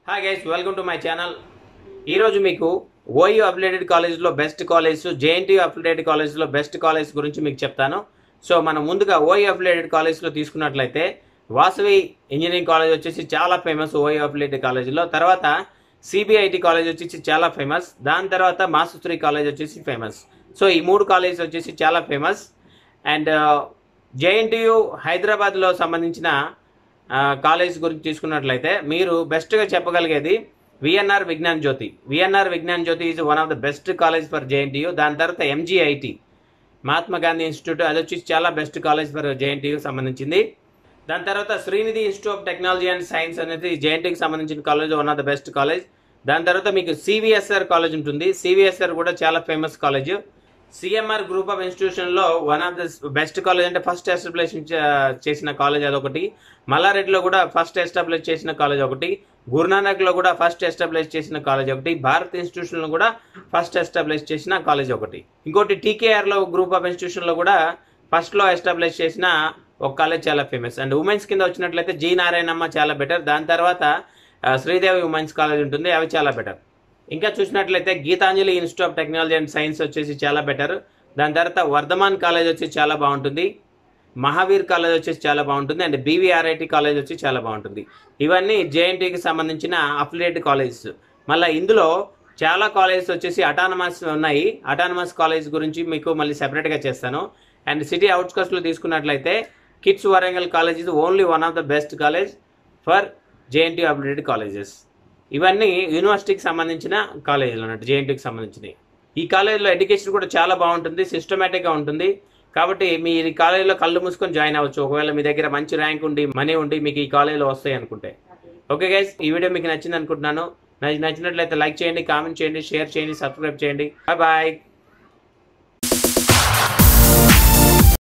hi guys welcome to my channel ఈరోజు మీకు OU affiliated కాలేజ్లో బెస్ట్ కాలేజ్ జేఎన్టీ అఫిలేటెడ్ కాలేజ్లో బెస్ట్ కాలేజ్ గురించి మీకు చెప్తాను సో మనం ముందుగా ఓయూ అఫిలేటెడ్ కాలేజ్లో తీసుకున్నట్లయితే వాసవి ఇంజనీరింగ్ కాలేజ్ వచ్చేసి చాలా ఫేమస్ ఓయూ అఫిలేటెడ్ కాలేజ్లో తర్వాత సిబిఐటి కాలేజ్ వచ్చేసి చాలా ఫేమస్ దాని తర్వాత మాసుశ్రీ కాలేజ్ వచ్చేసి ఫేమస్ సో ఈ మూడు కాలేజ్ వచ్చేసి చాలా ఫేమస్ అండ్ జేఎన్టీయు హైదరాబాద్లో సంబంధించిన ఆ, కాలేజ్ గురించి తీసుకున్నట్లయితే మీరు బెస్ట్గా చెప్పగలిగేది VNR Vignan Jyothi VNR Vignan Jyothi is one of the best college for JNTU దాని తర్వాత ఎంజీఐటి మహాత్మా గాంధీ ఇన్స్టిట్యూట్ అది వచ్చి చాలా బెస్ట్ కాలేజ్ ఫర్ జేఎన్టీయు సంబంధించింది దాని తర్వాత Sreenidhi institute of technology and science అనేది జేఎన్టీకి సంబంధించిన college one of the best college దాని తర్వాత మీకు సివిఎస్ఆర్ కాలేజ్ ఉంటుంది సివిఎస్ఆర్ కూడా చాలా famous college CMR group of institution లో one of the best college అంటే ఫస్ట్ ఎస్టాబ్లిష్ చేసిన కాలేజ్ అదొకటి మల్లారెడ్డిలో కూడా ఫస్ట్ ఎస్టాబ్లిష్ చేసిన కాలేజ్ ఒకటి గురునానక్ లో కూడా ఫస్ట్ ఎస్టాబ్లిష్ చేసిన కాలేజ్ ఒకటి భారత్ ఇన్స్టిట్యూషన్ లో కూడా ఫస్ట్ ఎస్టాబ్లిష్ చేసిన కాలేజ్ ఒకటి ఇంకోటి టీకేఆర్ లో గ్రూప్ ఆఫ్ ఇన్స్టిట్యూషన్ లో కూడా ఫస్ట్ లో ఎస్టాబ్లిష్ చేసిన ఒక కాలేజ్ చాలా ఫేమస్ అండ్ ఉమెన్స్ కింద వచ్చినట్లయితే జి నారాయణమ్మ చాలా బెటర్ దాని తర్వాత ఆ, శ్రీదేవి ఉమెన్స్ కాలేజ్ ఉంటుంది అవి చాలా బెటర్ ఇంకా చూసినట్లయితే Geethanjali institute of technology and science వచ్చేసి చాలా బెటర్ దాని తర్వాత వర్ధమాన్ కాలేజ్ వచ్చి చాలా బాగుంటుంది మహావీర్ కాలేజ్ వచ్చేసి చాలా బాగుంటుంది అండ్ బీవీఆర్ఐటి కాలేజ్ వచ్చి చాలా బాగుంటుంది ఇవన్నీ జేఎన్టీకి సంబంధించిన అఫిలియేట్ కాలేజెస్ మళ్ళీ ఇందులో చాలా కాలేజెస్ వచ్చేసి అటానమస్ ఉన్నాయి అటానమస్ కాలేజ్ గురించి మీకు మళ్ళీ సెపరేట్గా చేస్తాను అండ్ సిటీ అవుట్స్కట్స్లో తీసుకున్నట్లయితే KITS Warangal college is only one of the best college for JNT affiliated colleges ఇవన్నీ యూనివర్సిటీకి సంబంధించిన కాలేజీలు అన్నట్టు జేఎన్టీకి సంబంధించినవి ఈ కాలేజీలో ఎడ్యుకేషన్ కూడా చాలా బాగుంటుంది సిస్టమేటిక్గా ఉంటుంది కాబట్టి మీ ఈ కాలేజీలో కళ్ళు మూసుకొని జాయిన్ అవ్వచ్చు ఒకవేళ మీ దగ్గర మంచి ర్యాంక్ ఉండి మనీ ఉండి మీకు ఈ కాలేజీలో వస్తాయి అనుకుంటే ఓకే గైస్ ఈ వీడియో మీకు నచ్చింది అనుకుంటున్నాను నచ్చినట్లయితే లైక్ చేయండి కామెంట్ చేయండి షేర్ చేయండి సబ్స్క్రైబ్ చేయండి బాయ్ బాయ్